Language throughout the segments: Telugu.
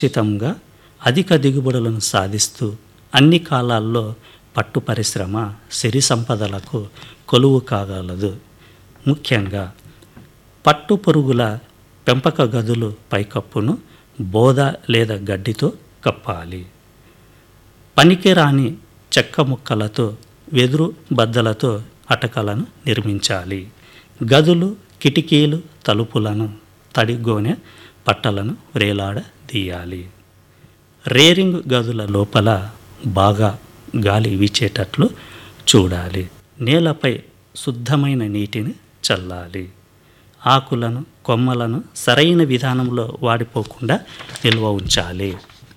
ఖచ్చితంగా అధిక దిగుబడులను సాధిస్తూ అన్ని కాలాల్లో పట్టు పరిశ్రమ సిరి సంపదలకు కొలువు కాగలదు ముఖ్యంగా పట్టు పురుగుల పెంపక గదులు పైకప్పును బోద లేదా గడ్డితో కప్పాలి పనికిరాని చెక్క ముక్కలతో వెదురు బద్దలతో అటకలను నిర్మించాలి గదులు కిటికీలు తలుపులను తడిగోనె పట్టలను వ్రేలాడదీయాలి రేరింగ్ గదుల లోపల బాగా గాలి వీచేటట్లు చూడాలి నేలపై శుద్ధమైన నీటిని చల్లాలి ఆకులను కొమ్మలను సరైన విధానంలో వాడిపోకుండా నిల్వ ఉంచాలి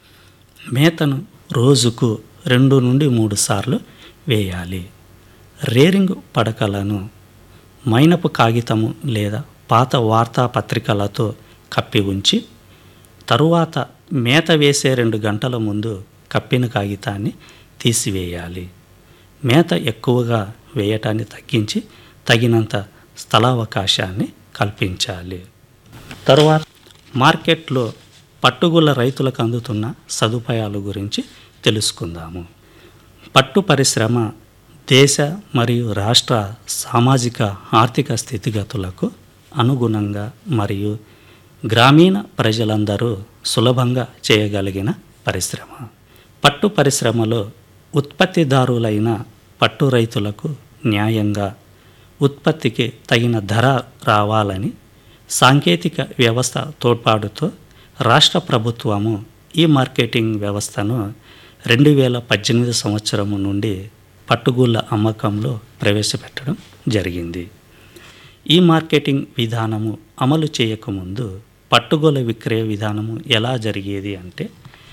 మేతను రోజుకు రెండు నుండి మూడు సార్లు వేయాలి రేరింగ్ పడకలను మైనపు కాగితము లేదా పాత వార్తాపత్రికలతో కప్పి ఉంచి తరువాత మేత వేసే రెండు గంటల ముందు కప్పిన కాగితాన్ని తీసివేయాలి మేత ఎక్కువగా వేయటాన్ని తగ్గించి తగినంత స్థలావకాశాన్ని కల్పించాలి తరువాత మార్కెట్లో పట్టుగుల రైతులకు అందుతున్న సదుపాయాల గురించి తెలుసుకుందాము పట్టు పరిశ్రమ దేశ మరియు రాష్ట్ర సామాజిక ఆర్థిక స్థితిగతులకు అనుగుణంగా మరియు గ్రామీణ ప్రజలందరూ సులభంగా చేయగలిగిన పరిశ్రమ పట్టు పరిశ్రమలో ఉత్పత్తిదారులైన పట్టు రైతులకు న్యాయంగా ఉత్పత్తికి తగిన ధర రావాలని సాంకేతిక వ్యవస్థ తోడ్పాటుతో రాష్ట్ర ప్రభుత్వము ఈ మార్కెటింగ్ వ్యవస్థను రెండు వేల పద్దెనిమిది సంవత్సరము నుండి పట్టుగూళ్ళ అమ్మకంలో ప్రవేశపెట్టడం జరిగింది ఈ మార్కెటింగ్ విధానము అమలు చేయకముందు పట్టుగోల విక్రయ విధానము ఎలా జరిగేది అంటే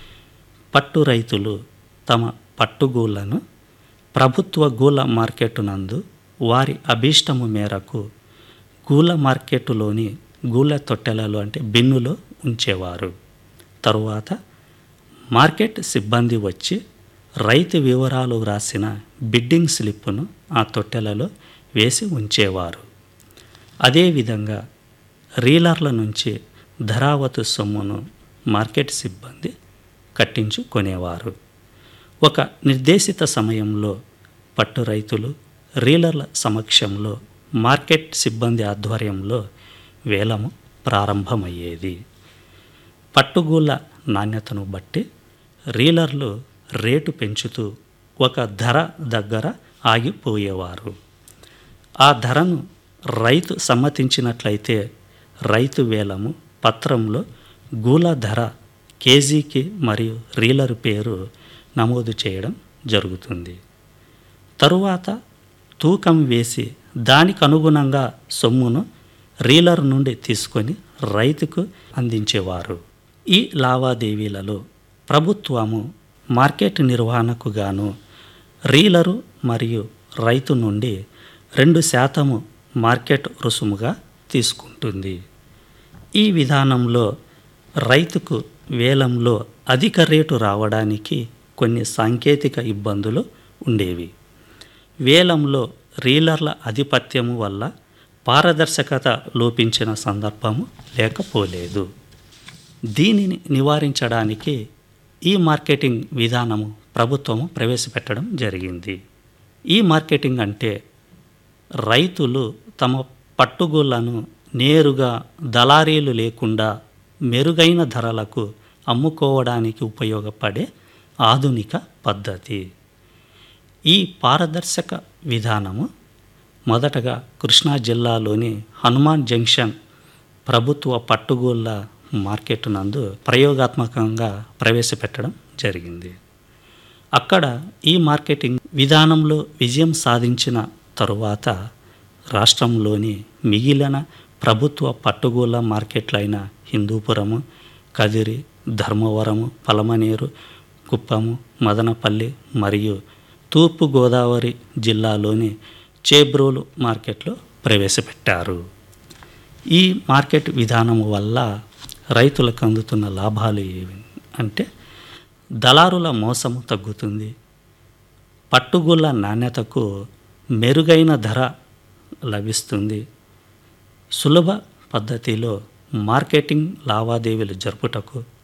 పట్టు రైతులు తమ పట్టుగూళ్ళను ప్రభుత్వ గూళ్ళ మార్కెట్ నందు వారి అభీష్టము మేరకు గూళ్ళ మార్కెట్టులోని గూళ్ళ తొట్టెలలో అంటే బిన్నులో ఉంచేవారు తరువాత మార్కెట్ సిబ్బంది వచ్చి రైతు వివరాలు వ్రాసిన బిడ్డింగ్ స్లిప్పును ఆ తొట్టెలలో వేసి ఉంచేవారు అదేవిధంగా రీలర్ల నుంచి ధరావతు సొమ్మును మార్కెట్ సిబ్బంది కట్టించుకొనేవారు ఒక నిర్దేశిత సమయంలో పట్టు రైతులు రీలర్ల సమక్షంలో మార్కెట్ సిబ్బంది ఆధ్వర్యంలో వేలము ప్రారంభమయ్యేది పట్టుగూళ్ళ నాణ్యతను బట్టి రీలర్లు రేటు పెంచుతూ ఒక ధర దగ్గర ఆగిపోయేవారు ఆ ధరను రైతు సమ్మతించినట్లయితే రైతు వేలము పత్రంలో గూల ధర కేజీకి మరియు రీలర్ పేరు నమోదు చేయడం జరుగుతుంది తరువాత తూకం వేసి దానికి అనుగుణంగా సొమ్మును రీలర్ నుండి తీసుకొని రైతుకు అందించేవారు ఈ లావాదేవీలలో ప్రభుత్వము మార్కెట్ నిర్వహణకు గాను రీలరు మరియు రైతు నుండి రెండు శాతము మార్కెట్ రుసుముగా తీసుకుంటుంది ఈ విధానంలో రైతుకు వేలంలో అధిక రేటు రావడానికి కొన్ని సాంకేతిక ఇబ్బందులు ఉండేవి వేలంలో రీలర్ల ఆధిపత్యము వల్ల పారదర్శకత లోపించిన సందర్భము లేకపోలేదు దీనిని నివారించడానికి ఈ మార్కెటింగ్ విధానము ప్రభుత్వము ప్రవేశపెట్టడం జరిగింది ఈ మార్కెటింగ్ అంటే రైతులు తమ పట్టుగూళ్ళను నేరుగా దళారీలు లేకుండా మెరుగైన ధరలకు అమ్ముకోవడానికి ఉపయోగపడే ఆధునిక పద్ధతి ఈ పారదర్శక విధానము మొదటగా కృష్ణా జిల్లాలోని హనుమాన్ జంక్షన్ ప్రభుత్వ పట్టుగూళ్ళ మార్కెట్ నందు ప్రయోగాత్మకంగా ప్రవేశపెట్టడం జరిగింది అక్కడ ఈ మార్కెటింగ్ విధానంలో విజయం సాధించిన తరువాత రాష్ట్రంలోని మిగిలిన ప్రభుత్వ పట్టుగూళ్ళ మార్కెట్లైన హిందూపురము కదిరి ధర్మవరము పలమనేరు కుప్పము మదనపల్లి మరియు తూర్పు గోదావరి జిల్లాలోని చేబ్రోలు మార్కెట్లో ప్రవేశపెట్టారు ఈ మార్కెట్ విధానం వల్ల రైతులకు అందుతున్న లాభాలు ఏవి అంటే దళారుల మోసము తగ్గుతుంది పట్టుగుళ్ళ నాణ్యతకు మెరుగైన ధర లభిస్తుంది సులభ పద్ధతిలో మార్కెటింగ్ లావాదేవీలు జరుపుటకు